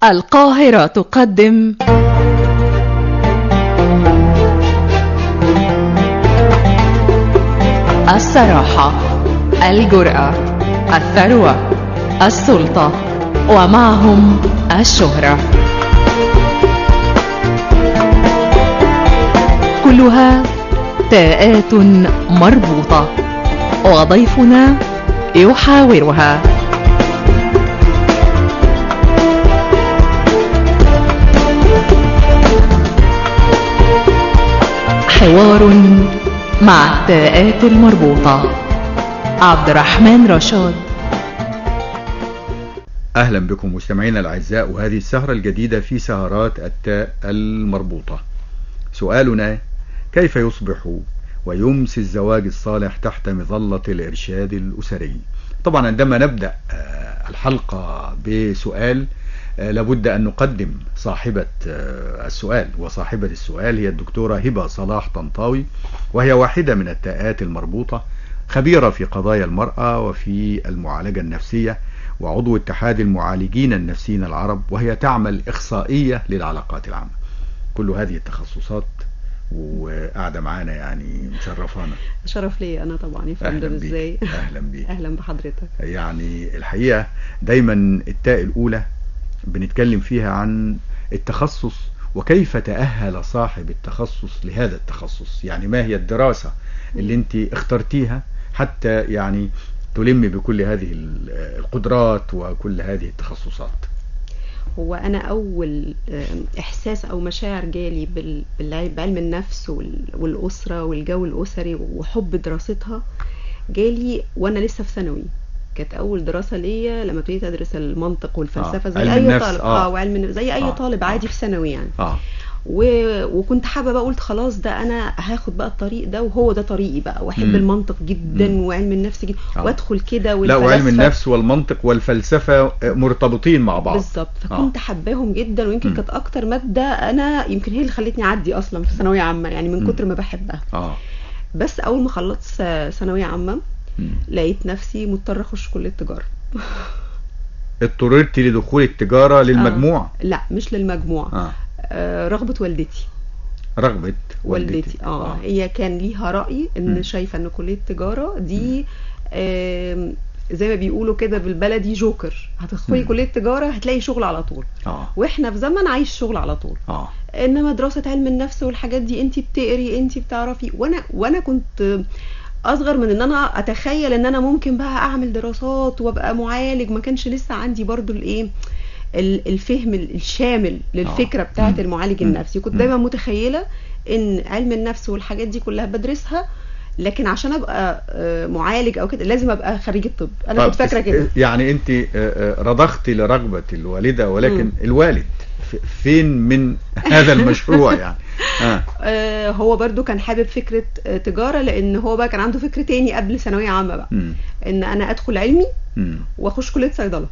القاهرة تقدم الصراحة الجرأة الثروة السلطة ومعهم الشهرة كلها تاءات مربوطة وضيفنا يحاورها حوار مع التاءات المربوطة عبد الرحمن رشاد أهلا بكم مستمعينا الأعزاء وهذه السهرة الجديدة في سهرات التاء المربوطة سؤالنا كيف يصبح ويمسي الزواج الصالح تحت مظلة الإرشاد الأسري طبعا عندما نبدأ الحلقة بسؤال لابد أن نقدم صاحبة السؤال وصاحبة السؤال هي الدكتورة هبة صلاح طنطاوي وهي واحدة من التاءات المربوطة خبيرة في قضايا المرأة وفي المعالجة النفسية وعضو اتحاد المعالجين النفسيين العرب وهي تعمل إخصائية للعلاقات العامة كل هذه التخصصات وقاعدة معانا يعني مشرفانا شرف لي انا طبعا يا أهلا فندم بيك. ازاي أهلا بيك اهلا بحضرتك يعني الحقيقة دايما التاء الأولى بنتكلم فيها عن التخصص وكيف تأهل صاحب التخصص لهذا التخصص يعني ما هي الدراسة اللي انت اخترتيها حتى يعني تلم بكل هذه القدرات وكل هذه التخصصات هو انا اول آم، احساس او مشاعر جالي بال- بالع- بعلم النفس وال- والاسره والجو الاسري وحب دراستها جالي وانا لسه في ثانوي كانت اول دراسه ليا لما ابتديت ادرس المنطق والفلسفه آه، زي علم اي النفس، طالب آه. اه وعلم النفس زي اي آه، طالب عادي آه. في ثانوي يعني اه و... وكنت حابه بقى قلت خلاص ده انا هاخد بقى الطريق ده وهو ده طريقي بقى واحب مم. المنطق جدا مم. وعلم النفس جدا آه. وادخل كده لا وعلم والفلاسفة. النفس والمنطق والفلسفة مرتبطين مع بعض بالظبط فكنت حباهم جدا ويمكن مم. كانت اكتر ماده انا يمكن هي اللي خلتني اعدي اصلا في ثانويه عامه يعني من مم. كتر ما بحبها اه بس اول ما خلصت ثانويه عامه مم. لقيت نفسي مضطره اخش كليه تجاره اضطررت لدخول التجارة للمجموع لا مش للمجموع اه آه رغبه والدتي رغبة والدتي اه هي كان ليها راي ان مم. شايفه ان كليه تجاره دي آم، زي ما بيقولوا كده بالبلدي جوكر هتدخلي مم. كليه تجاره هتلاقي شغل على طول اه واحنا في زمن عايش شغل على طول اه انما دراسه علم النفس والحاجات دي انت بتقري انت بتعرفي وانا وانا كنت اصغر من ان انا اتخيل ان انا ممكن بقى اعمل دراسات وابقى معالج ما كانش لسه عندي برضو الايه ال- الفهم ال- الشامل للفكره آه. بتاعه مم. المعالج مم. النفسي كنت مم. دايما متخيله ان علم النفس والحاجات دي كلها بدرسها لكن عشان ابقى آه، معالج او كده لازم ابقى خريجه طب انا طب كنت فاكره كده يعني انت آه، آه، رضختي لرغبة الوالدة ولكن مم. الوالد ف- فين من هذا المشروع يعني آه. آه، هو برضو كان حابب فكره آه، تجاره لان هو بقى كان عنده فكر تاني قبل ثانويه عامه بقى مم. ان انا ادخل علمي مم. واخش كليه صيدله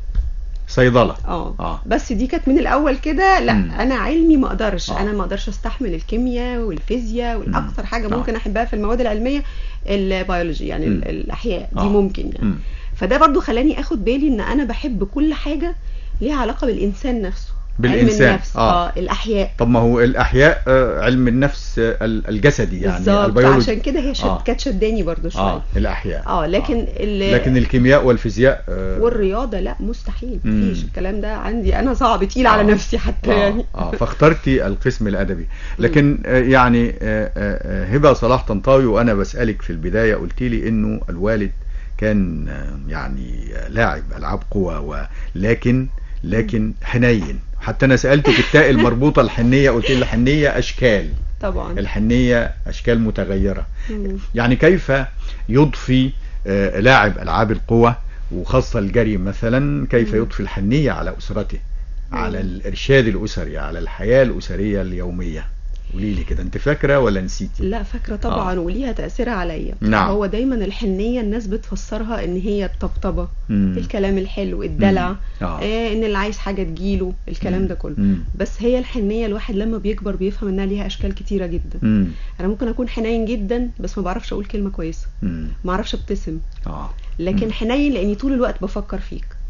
صيدلة اه اه بس دي كانت من الاول كده لا مم. انا علمي ما اقدرش آه. انا ما اقدرش استحمل الكيمياء والفيزياء والاكثر حاجه آه. ممكن احبها في المواد العلميه البيولوجي يعني مم. ال- الاحياء دي آه. ممكن يعني مم. فده برضو خلاني اخد بالي ان انا بحب كل حاجه ليها علاقه بالانسان نفسه علم بالإنسان. النفس آه. اه الاحياء طب ما هو الأحياء آه، علم النفس آه، ال- الجسدي يعني بالظبط البيولوجي عشان كده هي شد آه. كانت شداني برضو شويه اه الأحياء اه لكن ال- لكن الكيمياء والفيزياء آه، والرياضه لا مستحيل مم. مفيش الكلام ده عندي انا صعب تقيل على آه. نفسي حتى آه. يعني اه فاخترتي القسم الادبي لكن آه، يعني آه، آه، آه، هبه صلاح طنطاوي وانا بسالك في البدايه قلت لي انه الوالد كان آه، يعني آه، لاعب العاب قوى ولكن لكن حنين حتى انا سالتك التاء المربوطه الحنيه قلت لي الحنيه اشكال طبعا الحنيه اشكال متغيره مم. يعني كيف يضفي آه، لاعب العاب القوى وخاصه الجري مثلا كيف مم. يضفي الحنيه على اسرته على مم. الارشاد الاسري على الحياه الاسريه اليوميه قولي لي كده انت فاكره ولا نسيتي لا فاكره طبعا آه. وليها تاثيرها عليا نعم. هو دايما الحنيه الناس بتفسرها ان هي الطبطبه مم. الكلام الحلو الدلع مم. آه. آه ان اللي عايز حاجه تجيله الكلام مم. ده كله مم. بس هي الحنيه الواحد لما بيكبر بيفهم انها ليها اشكال كتيره جدا مم. انا ممكن اكون حنين جدا بس ما بعرفش اقول كلمه كويسه مم. ما اعرفش ابتسم اه لكن مم. حنين لاني طول الوقت بفكر فيك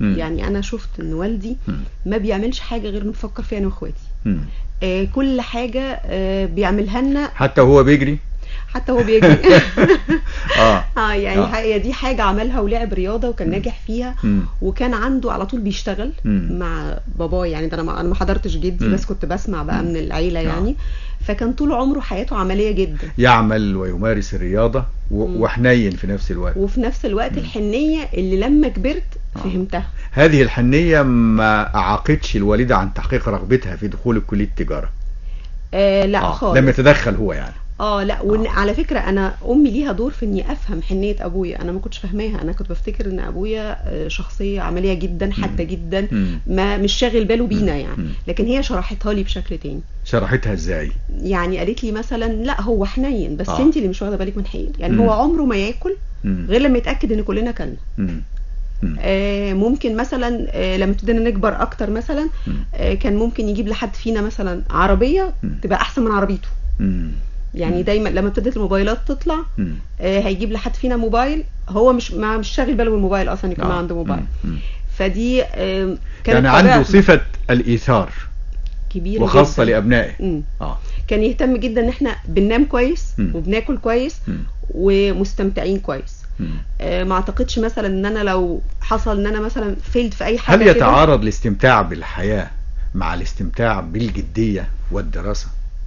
مم. يعني انا شفت ان والدي مم. ما بيعملش حاجه غير انه بيفكر فيها انا واخواتي مم. آه كل حاجه آه بيعملها لنا حتى هو بيجري حتى هو بيجري اه اه يعني آه. هي دي حاجه عملها ولعب رياضه وكان ناجح فيها مم. وكان عنده على طول بيشتغل مم. مع باباي يعني ده انا ما انا ما حضرتش جدي مم. بس كنت بسمع بقى مم. من العيله آه. يعني فكان طول عمره حياته عمليه جدا يعمل ويمارس الرياضة و- مم. وحنين في نفس الوقت وفي نفس الوقت مم. الحنيه اللي لما كبرت آه. فهمتها هذه الحنية ما أعاقتش الوالدة عن تحقيق رغبتها في دخول كلية التجارة آه لا آه. خالص لم يتدخل هو يعني اه لا وعلى فكره انا امي ليها دور في اني افهم حنيه ابويا انا ما كنتش فاهماها انا كنت بفتكر ان ابويا آه، شخصيه عمليه جدا حاده جدا مم. ما مش شاغل باله بينا مم. يعني مم. لكن هي شرحتها لي بشكل تاني شرحتها ازاي يعني قالت لي مثلا لا هو حنين بس آه. انت اللي مش واخده بالك من حقيقته يعني مم. هو عمره ما ياكل مم. غير لما يتاكد ان كلنا كلنا مم. مم. آه ممكن مثلا آه لما ابتدينا نكبر اكتر مثلا مم. آه كان ممكن يجيب لحد فينا مثلا عربيه مم. تبقى احسن من عربيته مم. يعني مم. دايما لما ابتدت الموبايلات تطلع مم. آه، هيجيب لحد فينا موبايل هو مش ما مش شاغل باله بالموبايل اصلا يكون آه. ما عنده موبايل مم. مم. فدي آه، كانت يعني عنده طبيعة صفة الإيثار كبيره وخاصة جداً. لأبنائه مم. اه كان يهتم جدا ان احنا بننام كويس مم. وبناكل كويس مم. ومستمتعين كويس مم. آه، ما اعتقدش مثلا ان انا لو حصل ان انا مثلا فيلد في اي حاجه هل كده، يتعارض الاستمتاع بالحياة مع الاستمتاع بالجدية والدراسة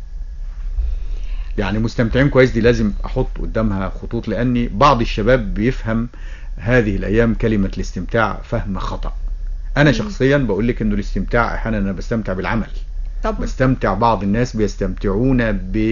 يعني مستمتعين كويس دي لازم احط قدامها خطوط لاني بعض الشباب بيفهم هذه الايام كلمة الاستمتاع فهم خطأ انا شخصيا بقول لك انه الاستمتاع احيانا انا بستمتع بالعمل طبعا بستمتع بعض الناس بيستمتعون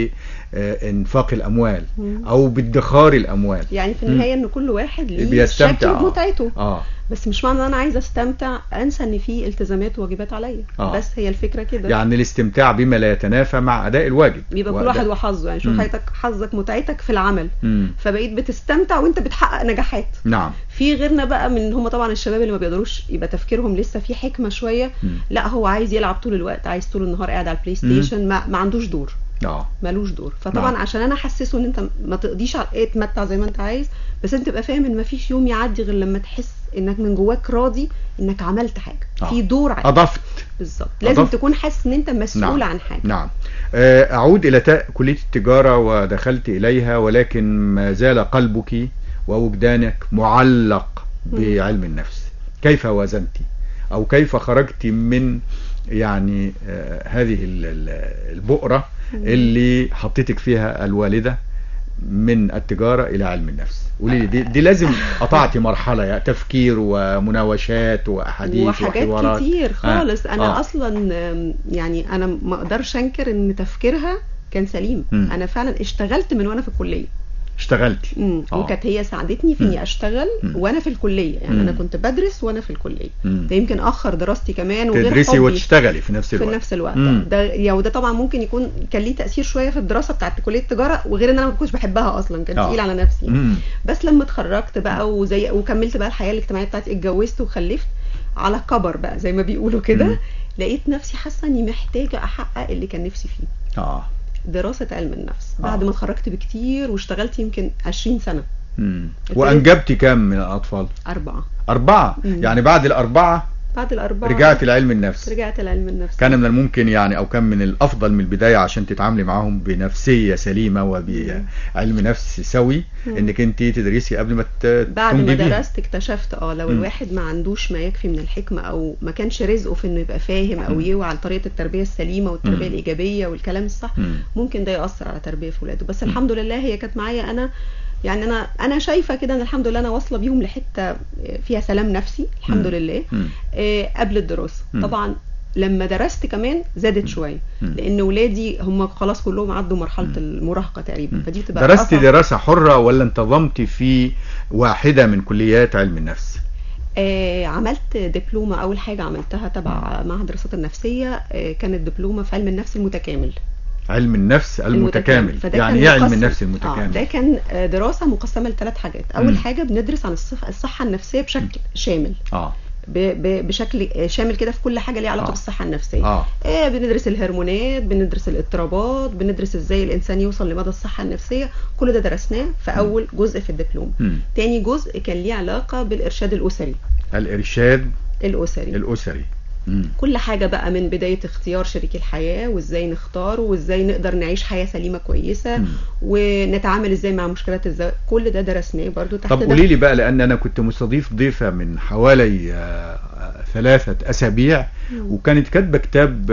بانفاق الاموال مم. او بادخار الاموال يعني في مم. النهايه ان كل واحد ليه بيستمتع شكل آه. متعته اه بس مش معنى ان انا عايزه استمتع انسى ان في التزامات وواجبات عليا آه. بس هي الفكره كده يعني الاستمتاع بما لا يتنافى مع اداء الواجب بيبقى كل وأداء- واحد وحظه يعني شوف مم. حياتك حظك متعتك في العمل مم. فبقيت بتستمتع وانت بتحقق نجاحات نعم في غيرنا بقى من هم طبعا الشباب اللي ما بيقدروش يبقى تفكيرهم لسه في حكمه شويه مم. لا هو عايز يلعب طول الوقت عايز طول النهار قاعد على البلاي ستيشن ما, ما عندوش دور اه ملوش دور فطبعا نعم. عشان انا احسسه ان انت ما تقضيش على ايه تمتع زي ما انت عايز بس انت تبقى فاهم ان ما فيش يوم يعدي غير لما تحس انك من جواك راضي انك عملت حاجه آه. في دور عليك اضفت بالظبط لازم أضفت. تكون حاسس ان انت مسؤول نعم. عن حاجه نعم آه، اعود الى تاء كليه التجاره ودخلت اليها ولكن ما زال قلبك ووجدانك معلق بعلم النفس كيف وازنت او كيف خرجت من يعني آه، هذه ال- ال- البؤره اللي حطيتك فيها الوالده من التجارة إلى علم النفس قولي لي دي, دي لازم قطعتي مرحلة يعني تفكير ومناوشات وأحاديث وحاجات وحوارات كتير خالص آه. انا آه. اصلا آم، يعني انا ما اقدرش انكر ان تفكيرها كان سليم مم. انا فعلا اشتغلت من وانا في الكليه اشتغلتي مم. آه. وكانت هي ساعدتني في مم. اني اشتغل مم. وانا في الكليه يعني مم. انا كنت بدرس وانا في الكليه مم. ده يمكن اخر دراستي كمان وغير تدرسي حبي وتشتغلي في نفس في الوقت نفس الوقت مم. ده يعني وده طبعا ممكن يكون كان ليه تاثير شويه في الدراسه بتاعت كليه التجاره وغير ان انا ما كنتش بحبها اصلا كان آه. تقيل على نفسي مم. بس لما اتخرجت بقى وزي وكملت بقى الحياه الاجتماعيه بتاعتي اتجوزت وخلفت على كبر بقى زي ما بيقولوا كده مم. لقيت نفسي حاسه اني محتاجه احقق اللي كان نفسي فيه اه دراسه علم النفس آه. بعد ما اتخرجت بكتير واشتغلت يمكن 20 سنه مم. ابتديت- وأنجبتي كام من الأطفال أربعة أربعة مم. يعني بعد الأربعة بعد الأربعة رجعت لعلم النفس رجعت لعلم النفس كان من الممكن يعني او كان من الافضل من البدايه عشان تتعاملي معاهم بنفسيه سليمه وبعلم نفس سوي مم. انك انت تدرسي قبل ما ت- بعد ما تنجبيهم. درست اكتشفت اه لو مم. الواحد ما عندوش ما يكفي من الحكمة او ما كانش رزقه في انه يبقى فاهم او مم. يوعى لطريقة التربية السليمة والتربية مم. الإيجابية والكلام الصح مم. ممكن ده يأثر على تربية في ولاده بس مم. الحمد لله هي كانت معايا انا يعني انا انا شايفة كده ان الحمد لله انا واصلة بيهم لحتة فيها سلام نفسي الحمد مم. لله مم. آه، قبل الدراسة مم. طبعا لما درست كمان زادت شوية مم. لان ولادي هم خلاص كلهم عدوا مرحلة مم. المراهقة تقريبا فدي بتبقى درستي أصعب. دراسه حره ولا انتظمت في واحده من كليات علم النفس آه عملت دبلومة أول حاجة عملتها تبع معهد الدراسات النفسية آه كانت دبلومة في علم النفس المتكامل علم النفس المتكامل فده يعني كان ايه علم مقسم- النفس آه المتكامل ده كان آه، دراسة مقسمة لثلاث حاجات مم. أول حاجة بندرس عن الصحة, الصحة النفسية بشكل شامل اه ب ب بشكل آه، شامل كده في كل حاجة ليها علاقة آه. بالصحة النفسية اه آه بندرس الهرمونات بندرس الاضطرابات بندرس ازاي الانسان يوصل لمدى الصحة النفسية كل ده درسناه في اول جزء في الدبلوم مم. تاني جزء كان ليه علاقة بالارشاد الاسري الارشاد الاسري الاسري مم. كل حاجة بقى من بداية اختيار شريك الحياة وازاي نختاره وازاي نقدر نعيش حياة سليمة كويسة مم. ونتعامل ازاي مع مشكلات الزواج كل ده درسناه برضو تحت طب ده. قولي لي بقى لان انا كنت مستضيف ضيفه من حوالي آه، آه، ثلاثه اسابيع مم. وكانت كاتبه كتاب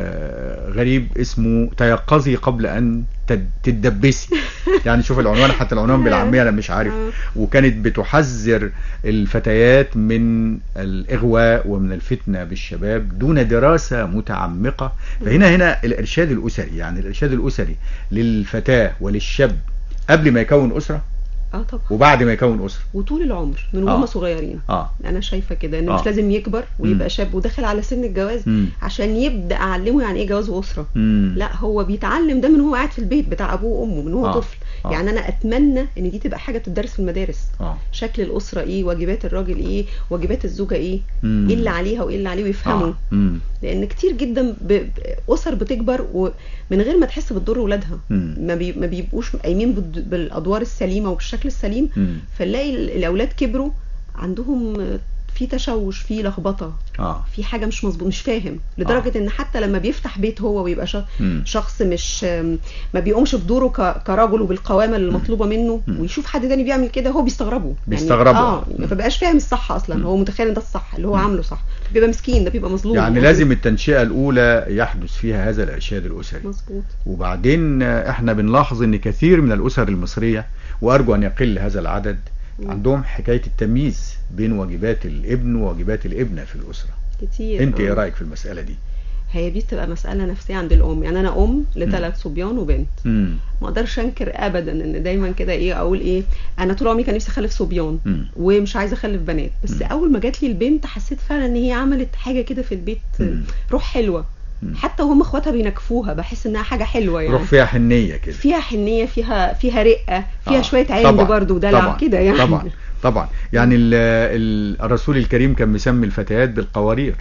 آه، غريب اسمه تيقظي قبل ان تد- تتدبسي يعني شوف العنوان حتى العنوان بالعاميه انا مش عارف آه. وكانت بتحذر الفتيات من الاغواء ومن الفتنه بالشباب دون دراسه متعمقه فهنا هنا الارشاد الاسري يعني الارشاد الاسري للفتاه وللشاب قبل ما يكون اسره اه طبعا وبعد ما يكون اسره وطول العمر من آه. وهم صغيرين اه انا شايفه كده انه آه. مش لازم يكبر مم. ويبقى شاب وداخل على سن الجواز مم. عشان يبدا اعلمه يعني ايه جواز واسره مم. لا هو بيتعلم ده من هو قاعد في البيت بتاع ابوه وامه من هو آه. طفل آه. يعني انا اتمنى ان دي تبقى حاجه تدرس في المدارس اه شكل الاسره ايه واجبات الراجل ايه واجبات الزوجه ايه مم. ايه اللي عليها وايه اللي عليه ويفهموا آه. مم. لان كتير جدا ب... ب- اسر بتكبر ومن غير ما تحس بتضر ولادها مم. ما, بي... ما بيبقوش قايمين بالد- بالادوار السليمه وبالشكل السليم مم. فنلاقي ال- الاولاد كبروا عندهم في تشوش في لخبطه اه في حاجه مش مظبوط مش فاهم لدرجه ان حتى لما بيفتح بيت هو ويبقى ش- مم. شخص مش ما بيقومش بدوره ك- كرجل وبالقوامه المطلوبه منه مم. ويشوف حد تاني بيعمل كده هو بيستغربه بيستغربه. يعني اه مم. ما بيبقاش فاهم الصح اصلا مم. هو متخيل ان ده الصح اللي هو مم. عامله صح بيبقى مسكين ده بيبقى مظلوم يعني لازم التنشئة الأولى يحدث فيها هذا الإرشاد الأسري مظبوط وبعدين آه، احنا بنلاحظ ان كثير من الأسر المصرية وأرجو أن يقل هذا العدد مم. عندهم حكاية التمييز بين واجبات الابن وواجبات الابنة في الأسرة كتير انت ايه آه. رأيك في المسألة دي هي دي بتبقى مساله نفسيه عند الام يعني انا ام لثلاث صبيان وبنت مم. ما اقدرش انكر ابدا ان دايما كده ايه اقول ايه انا طول عمري كان نفسي اخلف صبيان مم. ومش عايزه اخلف بنات بس مم. اول ما جات لي البنت حسيت فعلا ان هي عملت حاجه كده في البيت مم. روح حلوه مم. حتى وهم اخواتها بينكفوها بحس انها حاجه حلوه يعني روح فيها حنية كده فيها حنيه فيها فيها رقه فيها آه. شويه عند طبعاً. برضه ودلع طبعاً. كده يعني طبعا طبعا يعني ال- ال- الرسول الكريم كان مسمي الفتيات بالقوارير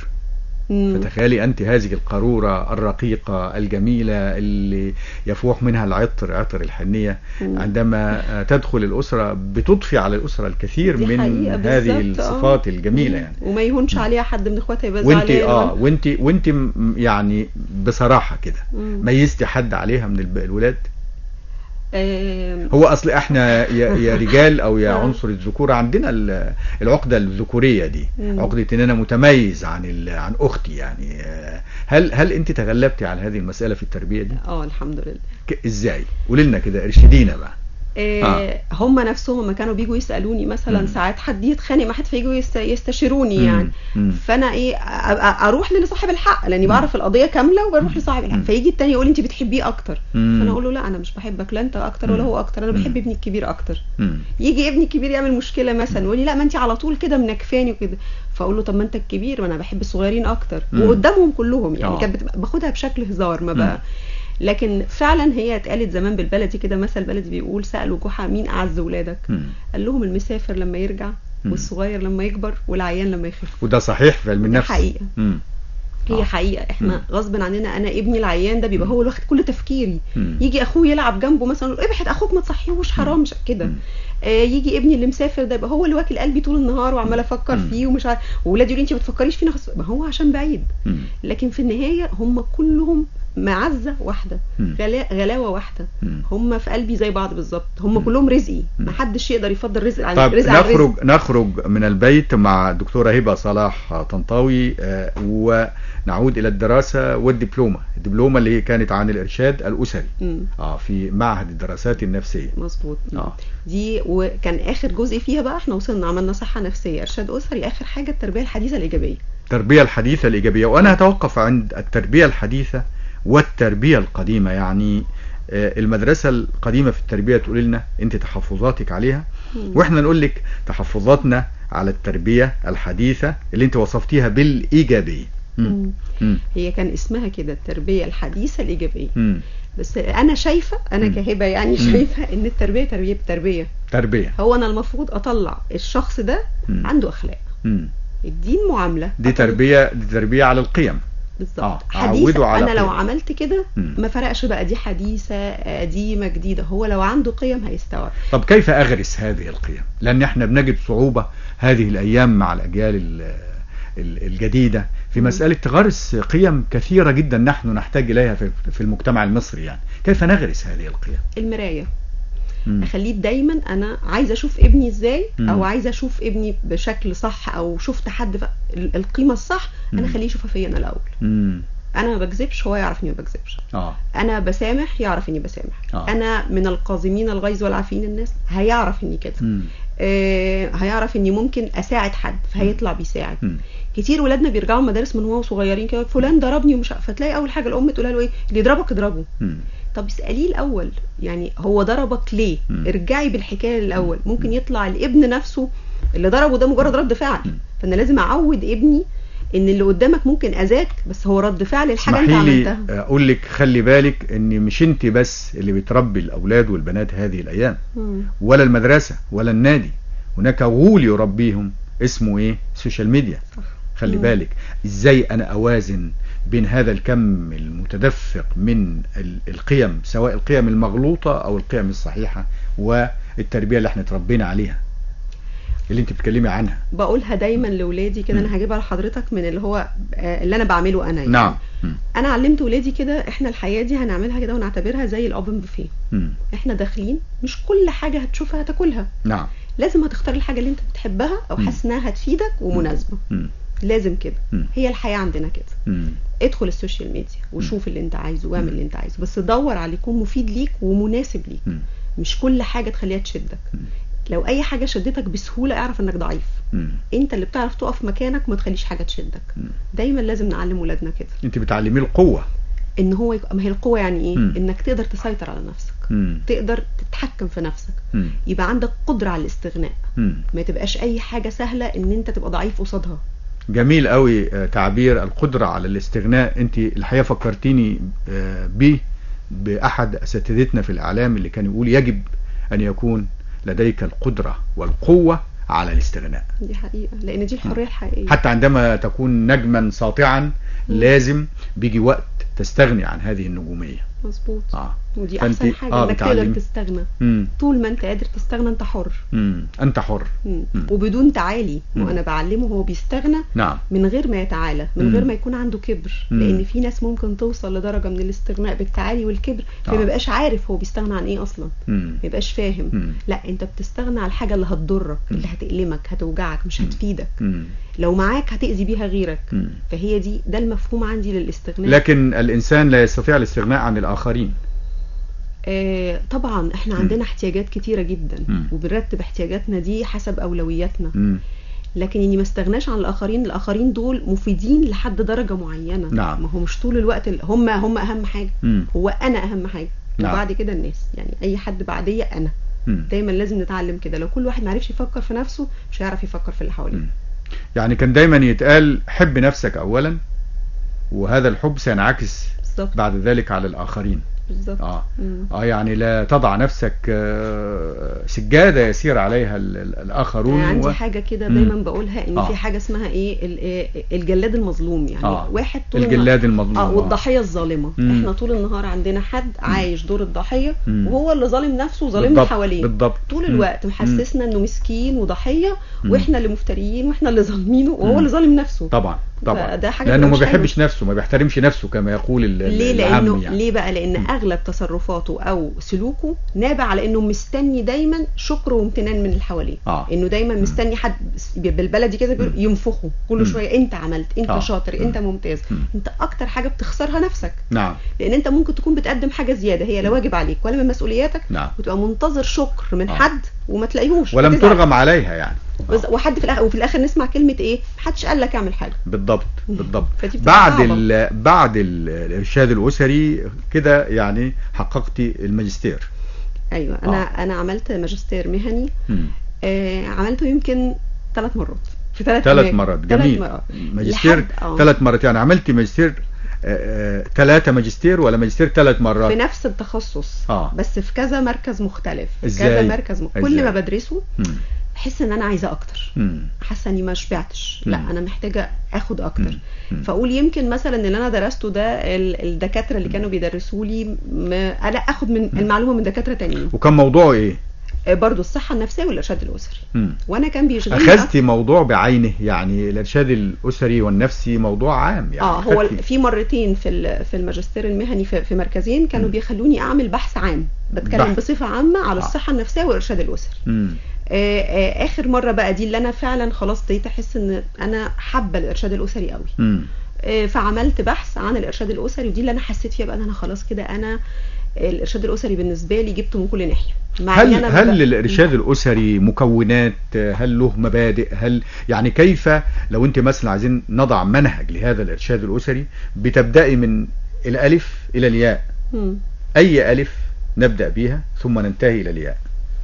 مم. فتخيلي أنت هذه القارورة الرقيقة الجميلة اللي يفوح منها العطر عطر الحنية مم. عندما آه، تدخل الأسرة بتضفي على الأسرة الكثير دي من حقيقة هذه بالظبط، آه. الصفات الجميلة مم. يعني وما يهونش عليها حد من اخواتها يبقى وانت زعلان اه وانت وانت م- يعني بصراحة كده مم. ميزتي حد عليها من الب- الولاد آم، هو اصل احنا يا, يا رجال او يا آه. عنصر الذكوره عندنا ال- العقده الذكوريه دي مم. عقده ان انا متميز عن ال- عن اختي يعني آه، هل هل انت تغلبتي على هذه المساله في التربيه دي اه الحمد لله ك- ازاي قولي لنا كده ارشدينا بقى آه. آه. هم نفسهم لما كانوا بيجوا يسالوني مثلا مم. ساعات حد يتخانق مع حد فيجوا يست... يستشيروني مم. يعني مم. فانا ايه أ- أ- اروح لصاحب الحق لاني بعرف القضيه كامله وبروح لصاحب الحق مم. فيجي التاني يقول لي انت بتحبيه اكتر مم. فانا اقول له لا انا مش بحبك لا انت اكتر ولا مم. هو اكتر انا مم. بحب ابني الكبير اكتر مم. يجي ابني الكبير يعمل مشكله مثلا يقول لي لا ما انت على طول كده منكفاني وكده فاقول له طب ما انت الكبير ما انا بحب الصغيرين اكتر مم. وقدامهم كلهم يعني آه. كانت بتبقى باخدها بشكل هزار ما مم. بقى لكن فعلا هي اتقالت زمان بالبلدي كده مثل بلدي بيقول سالوا جحا مين اعز ولادك مم. قال لهم المسافر لما يرجع مم. والصغير لما يكبر والعيان لما يخف وده صحيح في علم ده النفس حقيقة. مم. هي آه. حقيقه احنا مم. غصب عننا انا ابني العيان ده بيبقى مم. هو اللي واخد كل تفكيري مم. يجي اخوه يلعب جنبه مثلا يقول ابعد اخوك ما تصحيهوش حرام مش كده مم. آه يجي ابني اللي مسافر ده يبقى هو اللي واكل قلبي طول النهار وعمال افكر مم. فيه ومش عارف واولادي يقولوا انت ما بتفكريش فينا خص... ما هو عشان بعيد مم. لكن في النهايه هم كلهم معزه واحده مم. غلا... غلاوه واحده مم. هم في قلبي زي بعض بالظبط هم مم. كلهم رزقي مم. ما حدش يقدر يفضل رزق عن طب رزق عن رزق نخرج نخرج من البيت مع الدكتورة هبة صلاح طنطاوي آه، ونعود إلى الدراسة والدبلومة الدبلومة اللي كانت عن الإرشاد الأسري مم. اه في معهد الدراسات النفسية مظبوط اه دي وكان اخر جزء فيها بقى احنا وصلنا عملنا صحه نفسيه ارشاد اسري اخر حاجه التربيه الحديثه الايجابيه التربية الحديثة الإيجابية وأنا هتوقف عند التربية الحديثة والتربية القديمة يعني آه، المدرسة القديمة في التربية تقول لنا أنت تحفظاتك عليها مم. وإحنا نقول لك تحفظاتنا على التربية الحديثة اللي أنت وصفتيها بالإيجابية مم. مم. مم. هي كان اسمها كده التربيه الحديثه الايجابيه مم. بس انا شايفه انا مم. كهبه يعني مم. شايفه ان التربيه تربيه بتربيه تربية هو انا المفروض اطلع الشخص ده مم. عنده اخلاق مم. الدين معامله دي أطلع- تربية دي تربية على القيم بالظبط آه، حديثه أعوده على انا لو قيم. عملت كده مم. ما فرقش بقى دي حديثه قديمه جديده هو لو عنده قيم هيستوعب طب كيف أغرس هذه القيم لأن احنا بنجد صعوبة هذه الأيام مع الأجيال ال- ال- الجديدة في مسألة تغرس قيم كثيرة جدا نحن نحتاج إليها في في المجتمع المصري يعني كيف نغرس هذه القيم المرايه مم. اخليه دايما انا عايزه اشوف ابني ازاي مم. او عايزه اشوف ابني بشكل صح او شفت حد ف... ال- القيمه الصح انا مم. اخليه يشوفها فيا انا الاول مم. انا ما بكذبش هو يعرف اني ما بكذبش اه انا بسامح يعرف اني بسامح آه. انا من القازمين الغيظ والعافين الناس هيعرف اني كده مم. آه هيعرف اني ممكن اساعد حد فهيطلع بيساعد مم. كتير ولادنا بيرجعوا المدارس من وهو صغيرين كده فلان ضربني ومش عارفة. فتلاقي اول حاجه الام تقولها له ايه اللي يضربك اضربه مم. طب اساليه الاول يعني هو ضربك ليه مم. ارجعي بالحكايه الاول ممكن يطلع الابن نفسه اللي ضربه ده مجرد رد فعل مم. فانا لازم اعود ابني ان اللي قدامك ممكن اذاك بس هو رد فعل الحاجه انت اسمحي لي عملتها اقول لك خلي بالك ان مش انت بس اللي بتربي الاولاد والبنات هذه الايام مم. ولا المدرسة ولا النادي هناك غول يربيهم اسمه ايه السوشيال ميديا صح. خلي مم. بالك ازاي انا اوازن بين هذا الكم المتدفق من ال- القيم سواء القيم المغلوطة او القيم الصحيحة والتربية اللي احنا تربينا عليها اللي انت بتتكلمي عنها بقولها دايما لاولادي كده مم. انا هجيبها لحضرتك من اللي هو آه، اللي انا بعمله انا يعني. نعم مم. انا علمت ولادي كده احنا الحياه دي هنعملها كده ونعتبرها زي الاوبن بوفيه مم. احنا داخلين مش كل حاجه هتشوفها هتاكلها نعم لازم هتختار الحاجه اللي انت بتحبها او مم. حاسس انها هتفيدك ومناسبه مم. لازم كده مم. هي الحياه عندنا كده مم. ادخل السوشيال ميديا وشوف اللي انت عايزه واعمل اللي انت عايزه بس دور على اللي يكون مفيد ليك ومناسب ليك مم. مش كل حاجه تخليها تشدك مم. لو اي حاجه شدتك بسهوله اعرف انك ضعيف مم. انت اللي بتعرف تقف مكانك وما تخليش حاجه تشدك مم. دايما لازم نعلم ولادنا كده انت بتعلميه القوة ان هو يك... ما هي القوه يعني ايه مم. انك تقدر تسيطر على نفسك مم. تقدر تتحكم في نفسك مم. يبقى عندك قدره على الاستغناء مم. ما تبقاش اي حاجه سهله ان انت تبقى ضعيف قصادها جميل قوي آه، تعبير القدرة على الاستغناء انت الحقيقة فكرتيني آه، بيه بأحد أساتذتنا في الإعلام اللي كان يقول يجب أن يكون لديك القدرة والقوة على الاستغناء دي حقيقه لان دي الحريه الحقيقيه حتى عندما تكون نجما ساطعا لازم بيجي وقت تستغني عن هذه النجومية مظبوط آه. ودي فأنت- احسن حاجه آه، انك بتعلمي. تقدر تستغنى مم. طول ما انت قادر تستغنى انت حر مم. أنت حر مم. مم. وبدون تعالي مم. وانا بعلمه هو بيستغنى نعم من غير ما يتعالى من مم. غير ما يكون عنده كبر مم. لان في ناس ممكن توصل لدرجه من الاستغناء بالتعالي والكبر آه. فما يبقاش عارف هو بيستغنى عن ايه اصلا مم. ما يبقاش فاهم مم. لا انت بتستغنى على الحاجه اللي هتضرك مم. اللي هتألمك هتوجعك مش مم. هتفيدك مم. لو معاك هتأذي بيها غيرك مم. فهي دي ده المفهوم عندي للاستغناء لكن الإنسان لا يستطيع الاستغناء عن الآخرين آه طبعا احنا مم. عندنا احتياجات كتيره جدا مم. وبنرتب احتياجاتنا دي حسب اولوياتنا مم. لكن اني ما استغناش عن الاخرين الاخرين دول مفيدين لحد درجه معينه نعم. ما هو مش طول الوقت ال- هم هم اهم حاجه مم. هو انا اهم حاجه نعم. وبعد كده الناس يعني اي حد بعديه انا مم. دايما لازم نتعلم كده لو كل واحد معرفش يفكر في نفسه مش هيعرف يفكر في اللي حواليه مم. يعني كان دايما يتقال حب نفسك اولا وهذا الحب سينعكس بالظبط بعد ذلك على الاخرين بالظبط اه مم. اه يعني لا تضع نفسك آه، سجادة يسير عليها ال- ال- الاخرون أنا عندي و- حاجه كده مم. دايما بقولها ان آه. في حاجه اسمها ايه ال- إيه الجلاد المظلوم يعني آه. واحد طول الجلاد النهار- المظلوم اه والضحيه الظالمه مم. احنا طول النهار عندنا حد عايش دور الضحيه مم. وهو اللي ظالم نفسه وظالمنا بالضبط، حواليه بالضبط طول مم. الوقت محسسنا انه مسكين وضحيه مم. واحنا اللي مفتريين واحنا اللي ظالمينه مم. وهو اللي ظالم نفسه طبعا طبعا فده حاجة لانه ما مش حلوة. بيحبش نفسه ما بيحترمش نفسه كما يقول ال- ال- ليه العام لانه يعني. ليه بقى لان مم. اغلب تصرفاته او سلوكه نابع على انه مستني دايما شكر وامتنان من اللي حواليه آه. انه دايما مستني حد بالبلدي كده بيقول مم. ينفخه كل مم. شويه انت عملت انت آه. شاطر مم. انت ممتاز مم. انت اكتر حاجه بتخسرها نفسك نعم لان انت ممكن تكون بتقدم حاجه زياده هي لا واجب عليك ولا من مسؤولياتك نعم وتبقى منتظر شكر من آه. حد وما تلاقيهوش ولم فتزعل. ترغم عليها يعني بس- وحد في الاخر وفي الاخر نسمع كلمه ايه محدش قال لك اعمل حاجه بالضبط بالضبط فدي بتبقى بعد صعبة. ال بعد ال- الارشاد الاسري كده يعني حققتي الماجستير ايوه انا انا عملت ماجستير مهني مم. آه عملته يمكن ثلاث مرات في ثلاث ثلاث مرات جميل مرات. ماجستير لحد- آه. ثلاث مرات يعني عملتي ماجستير ثلاثة ماجستير ولا ماجستير ثلاث مرات في نفس التخصص آه. بس في كذا مركز مختلف إزاي؟ كذا مركز م... كل إزاي؟ ما بدرسه مم. احس ان انا عايزه اكتر مم. حاسه اني ما شبعتش مم. لا انا محتاجه اخد اكتر مم. مم. فاقول يمكن مثلا اللي انا درسته ده ال- الدكاتره اللي كانوا بيدرسوا لي م... انا اخد من المعلومه من دكاتره تانيين وكان موضوعه ايه آه، برضو الصحه النفسيه والارشاد الاسري مم. وانا كان بيشغلني اخذتي موضوع بعينه يعني الارشاد الاسري والنفسي موضوع عام يعني اه هو أخذتي- في مرتين في ال- في الماجستير المهني في, في مركزين كانوا مم. بيخلوني اعمل بحث عام بتكلم بحث. بصفه عامه على آه. الصحه النفسيه والارشاد الاسري مم. آه، آه، اخر مره بقى دي اللي انا فعلا خلاص ابتديت احس ان انا حابه الارشاد الاسري قوي مم. آه، فعملت بحث عن الارشاد الاسري ودي اللي انا حسيت فيها بقى ان انا خلاص كده انا الارشاد الاسري بالنسبه لي جبته من كل ناحيه مع هل إن أنا هل ببقى- الارشاد الاسري مكونات هل له مبادئ هل يعني كيف لو انت مثلا عايزين نضع منهج لهذا الارشاد الاسري بتبداي من الالف الى الياء مم. اي الف نبدا بها ثم ننتهي الى الياء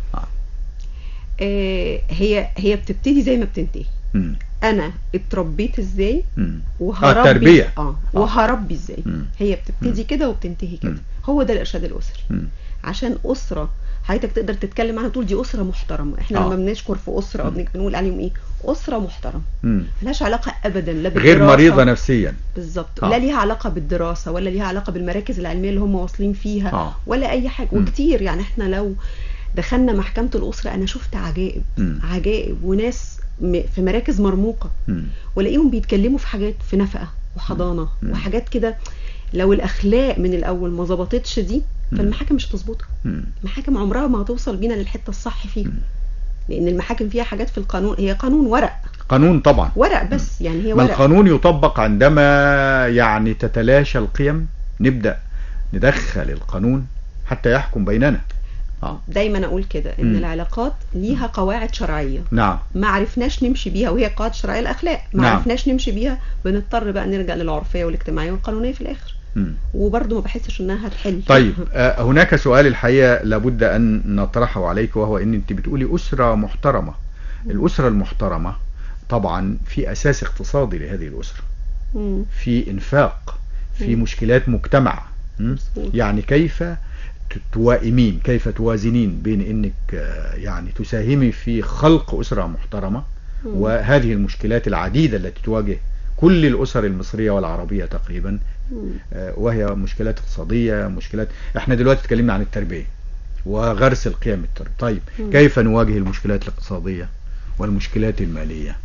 آه، هي هي بتبتدي زي ما بتنتهي مم. انا اتربيت ازاي مم. وهربي آه، التربية. اه آه. وهربي ازاي مم. هي بتبتدي كده وبتنتهي كده مم. هو ده الارشاد الاسري مم. عشان اسره حضرتك تقدر تتكلم عنها تقول دي اسره محترمه احنا آه. لما بنشكر في اسره او بنك- بنقول عليهم ايه اسره محترمه مم. ملهاش علاقه ابدا لا غير بالدراسة مريضه نفسيا بالظبط آه. لا ليها علاقه بالدراسه ولا ليها علاقه بالمراكز العلميه اللي هم واصلين فيها آه. ولا اي حاجه مم. وكتير يعني احنا لو دخلنا محكمه الاسره انا شفت عجائب مم. عجائب وناس م- في مراكز مرموقه مم. ولاقيهم بيتكلموا في حاجات في نفقه وحضانه مم. وحاجات كده لو الاخلاق من الاول ما ظبطتش دي مم. فالمحاكم مش هتظبطها مم. المحاكم عمرها ما هتوصل بينا للحته الصح فيها مم. لان المحاكم فيها حاجات في القانون هي قانون ورق قانون طبعا ورق بس يعني هي ما ورق القانون يطبق عندما يعني تتلاشى القيم نبدأ ندخل القانون حتى يحكم بيننا آه. دايما اقول كده ان مم. العلاقات ليها قواعد شرعيه نعم ما عرفناش نمشي بيها وهي قواعد شرعيه الاخلاق ما نعم. عرفناش نمشي بيها بنضطر بقى نرجع للعرفيه والاجتماعيه والقانونيه في الاخر مم. وبرضه ما بحسش انها هتحل طيب آه، هناك سؤال الحقيقة لابد أن نطرحه عليك وهو أن أنت بتقولي أسرة محترمة الأسرة المحترمة طبعا في أساس اقتصادي لهذه الأسرة مم. في إنفاق في مم. مشكلات مجتمع م? مظبوط. يعني كيف ت- توائمين كيف توازنين بين انك آه، يعني تساهمي في خلق اسره محترمه مم. وهذه المشكلات العديده التي تواجه كل الاسر المصريه والعربيه تقريبا مم. آه، وهي مشكلات اقتصاديه مشكلات احنا دلوقتي اتكلمنا عن التربيه وغرس القيم التربيه طيب مم. كيف نواجه المشكلات الاقتصاديه والمشكلات الماليه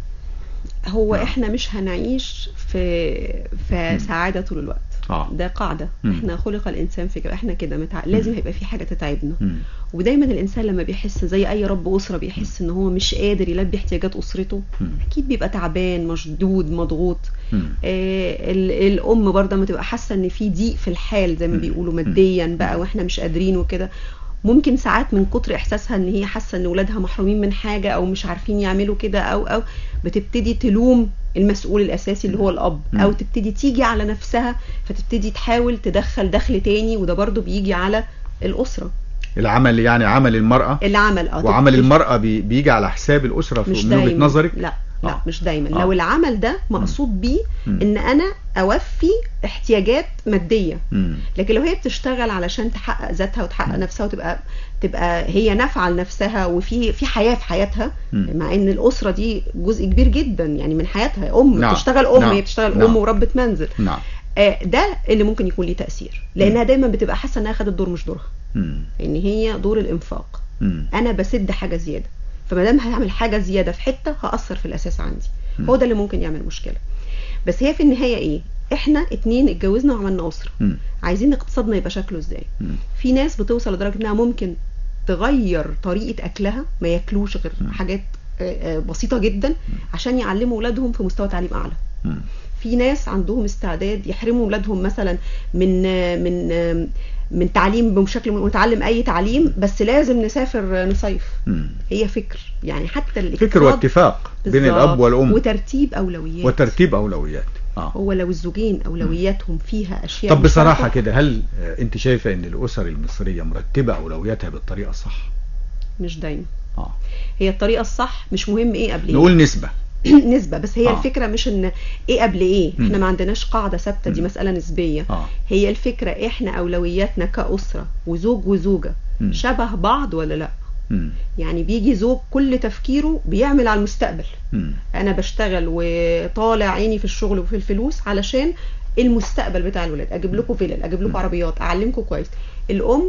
هو نعم. احنا مش هنعيش في في سعاده طول الوقت آه. ده قاعده مم. احنا خلق الانسان في كده احنا كده متع... لازم هيبقى في حاجه تتعبنا مم. ودايما الانسان لما بيحس زي اي رب اسره بيحس ان هو مش قادر يلبي احتياجات اسرته مم. اكيد بيبقى تعبان مشدود مضغوط مم. آه ال- الام برضه لما تبقى حاسه ان في ضيق في الحال زي ما مم. بيقولوا مم. ماديا بقى واحنا مش قادرين وكده ممكن ساعات من كتر احساسها ان هي حاسه ان ولادها محرومين من حاجه او مش عارفين يعملوا كده او او بتبتدي تلوم المسؤول الاساسي اللي هو الاب مم. او تبتدي تيجي على نفسها فتبتدي تحاول تدخل دخل تاني وده برضه بيجي على الاسره العمل يعني عمل المراه العمل اه وعمل تبتدي- المراه بي- بيجي على حساب الاسره في مش من وجهه دايما نظرك لا لا آه. مش دايما آه. لو العمل ده مقصود بيه مم. ان انا اوفي احتياجات ماديه مم. لكن لو هي بتشتغل علشان تحقق ذاتها وتحقق نفسها وتبقى تبقى هي نافعه لنفسها وفي في حياه في حياتها مم. مع ان الاسره دي جزء كبير جدا يعني من حياتها ام نعم. بتشتغل ام نعم. هي بتشتغل نعم. ام وربة منزل نعم آه، ده اللي ممكن يكون ليه تاثير لانها دايما بتبقى حاسه انها خدت دور مش دورها مم. ان هي دور الانفاق مم. انا بسد حاجه زياده فما دام هعمل حاجه زياده في حته هاثر في الاساس عندي مم. هو ده اللي ممكن يعمل مشكله بس هي في النهايه ايه احنا اتنين اتجوزنا وعملنا اسره مم. عايزين اقتصادنا يبقى شكله ازاي مم. في ناس بتوصل لدرجه انها ممكن تغير طريقه اكلها ما ياكلوش غير مم. حاجات آه، آه، بسيطه جدا عشان يعلموا اولادهم في مستوى تعليم اعلى مم. في ناس عندهم استعداد يحرموا اولادهم مثلا من آه، من آه، من تعليم بشكل ونتعلم اي تعليم بس لازم نسافر نصيف مم. هي فكر يعني حتى فكر الاقتصاد واتفاق بين بالظبط. الاب والام وترتيب اولويات وترتيب اولويات اه هو لو الزوجين اولوياتهم فيها اشياء طب بصراحه مشتركة، كده هل آه، انت شايفه ان الاسر المصريه مرتبه اولوياتها بالطريقه الصح مش دايما اه هي الطريقه الصح مش مهم ايه قبل ايه نقول نسبه نسبة بس هي آه. آه. الفكرة مش ان ايه قبل ايه مم. احنا ما عندناش قاعدة ثابتة دي مم. مسألة نسبية اه هي الفكرة احنا اولوياتنا كأسرة وزوج وزوجة مم. شبه بعض ولا لا مم. يعني بيجي زوج كل تفكيره بيعمل على المستقبل مم. انا بشتغل وطالع عيني في الشغل وفي الفلوس علشان المستقبل بتاع الولاد اجيب لكم فيلل اجيب لكم مم. عربيات اعلمكم كويس الام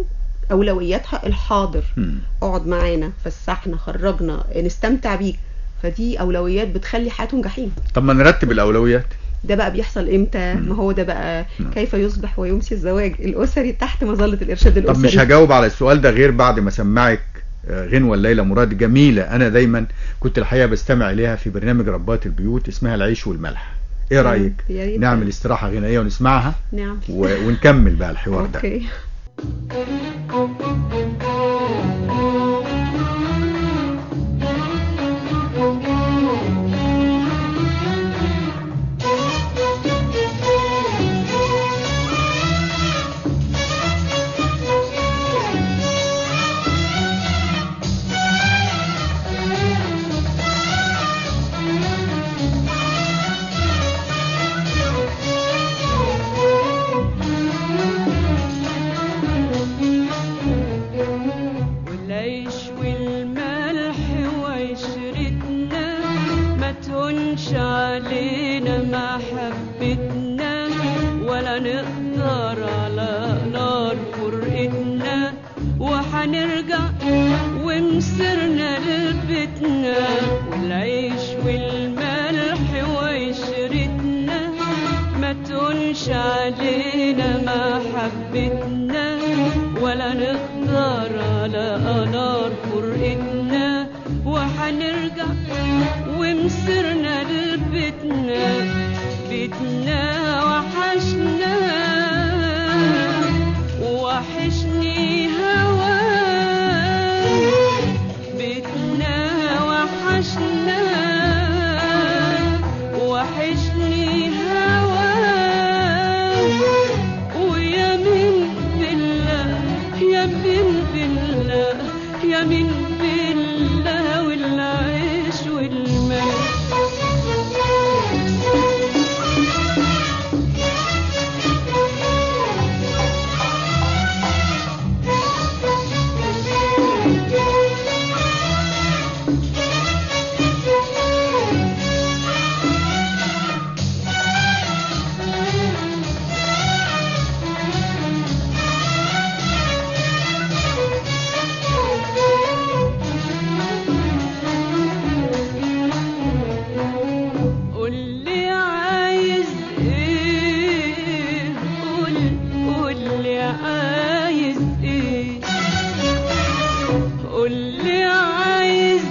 اولوياتها الحاضر مم. اقعد معانا فسحنا خرجنا نستمتع بيك فدي اولويات بتخلي حياتهم جحيم طب ما نرتب الاولويات ده بقى بيحصل امتى مم. ما هو ده بقى نعم. كيف يصبح ويمسي الزواج الاسري تحت مظله الارشاد طب الاسري مش هجاوب على السؤال ده غير بعد ما سمعك آه، غنوة الليلة مراد جميلة أنا دايما كنت الحقيقة بستمع إليها في برنامج ربات البيوت اسمها العيش والملح إيه رأيك يا ريت. نعمل استراحة غنائية ونسمعها نعم و... ونكمل بقى الحوار ده اوكي والعيش والملح وعشرتنا ما تهونش علينا محبتنا ولا نقدر على نار فرقتنا وحنرجع ومسرنا لبيتنا والعيش والملح وعشرتنا ما تهونش علينا محبتنا ولا نقدر على نار فرقتنا وحنرجع ومسرنا لبيتنا بيتنا وحشنا وحشني هواك بيتنا وحشنا وحشني هواك ويا من بالله يا من بالله يا من بالله والعيش والملح قول لي عايز ايه قول قول لي عايز ايه قول لي عايز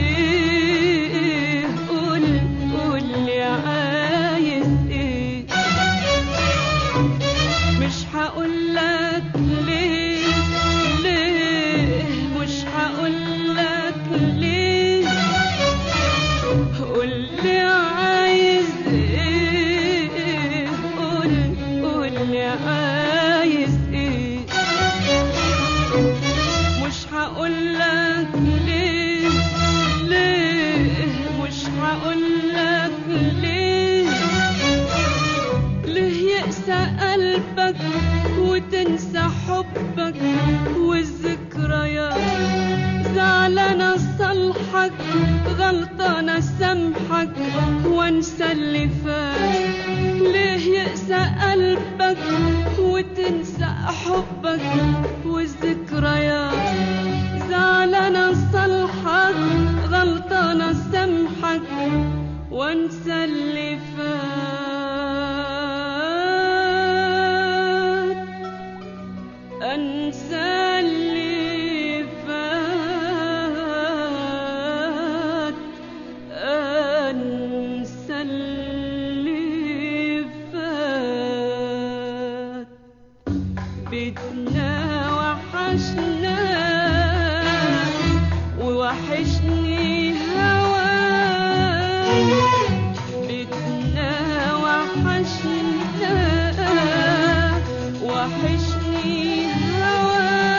ايه قول قول لي عايز ايه مش هقول لك ليه ليه مش هقول لك ليه قول لي عايز ايه قول قول لي عايز ايه مش هقول لك ليه ليه مش هقول لك ليه ليه يقسى قلبك وتنسى حبك والذكريات زعلانة صالحك غلطانة سامحك وانسى اللي فات ليه يقسى قلبك وتنسى حبك والذكريات زعلانة صالحك غلطانة سامحك وانسى اللي فات انسى اللي فات انسى اللي فات بيتنا وحشنا ووحشني هواك بيتنا وحشنا وحشني هواك